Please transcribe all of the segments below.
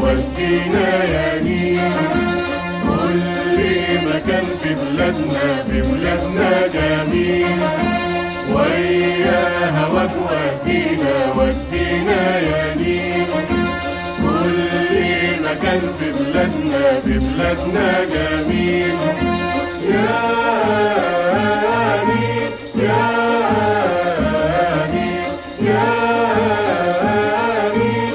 ودينا يا نيل كل مكان في بلادنا في بلادنا جميل ويا هواك ودينا ودينا يا نيل كل مكان في بلادنا في بلادنا جميل يا نيل يا نيل يا نيل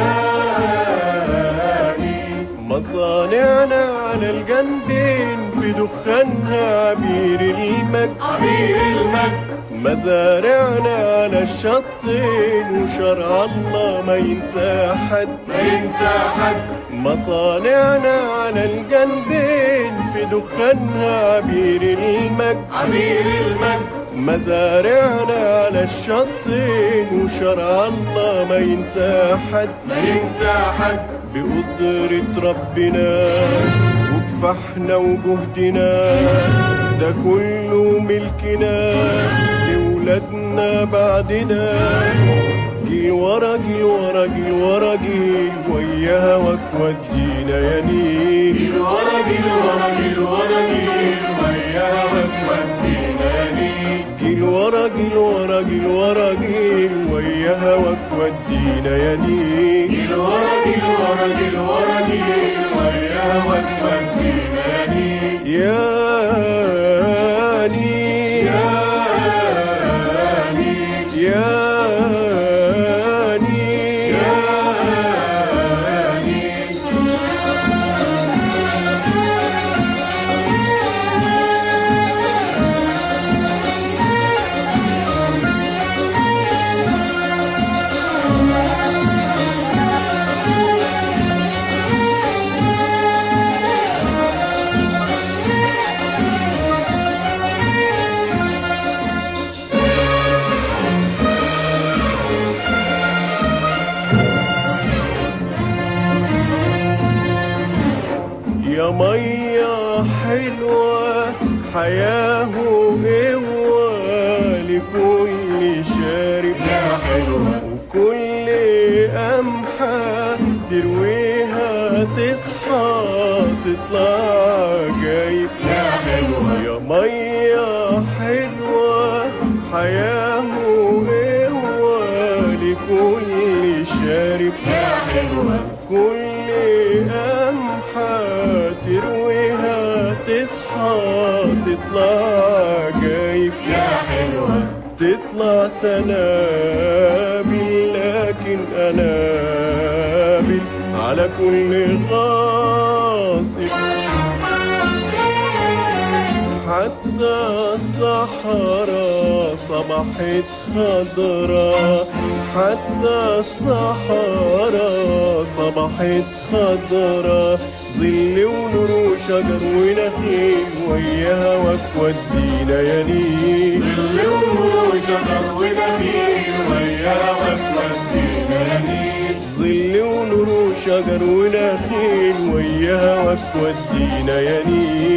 يا نيل مصانعنا على الجنبين في دخانها عبير المجد عبير المجد مزارعنا على الشطين وشرع الله ما ينسى حد ما ينسى حد مصانعنا على الجنبين في دخانها عبير المجد عبير المجد مزارعنا على الشطين وشرع الله ما ينسى حد ما ينسى حد بقدرة ربنا وكفحنا وجهدنا ده كله ملكنا لولادنا بعدنا جيل ورا جيل ورا جيل ورا جيل ويا هواك ودينا يا نيل جيل ورا جيل ورا جيل ورا جيل ويا هواك ودينا نيل جيل ورا جيل ورا جيل ورا جيل ويا هواك ودينا يا نيل جيل ورا جيل ورا جيل ورا جيل ويا هواك ودينا نيل يا نيل يا نيل يا نيل يا نيل يا مية حلوة حياة وقوة لكل شارب يا حلوة وكل قمحة ترويها تصحى تطلع جايب يا حلوة يا مية حلوة حياة وقوة لكل شارب يا حلوة كل قمحة ترويها تصحى تطلع جايب يا حلوة تطلع سنابل لكن أنابل على كل غاصب حتى الصحراء صبحت خضرا حتى الصحراء صبحت خضرا ظل ونور وشجر ونخيل ويا هواك ودينا يا نيل ظل ونور وشجر ونخيل ويا هواك ودينا نيل ظل ونور وشجر ونخيل ويا هواك ودينا يا نيل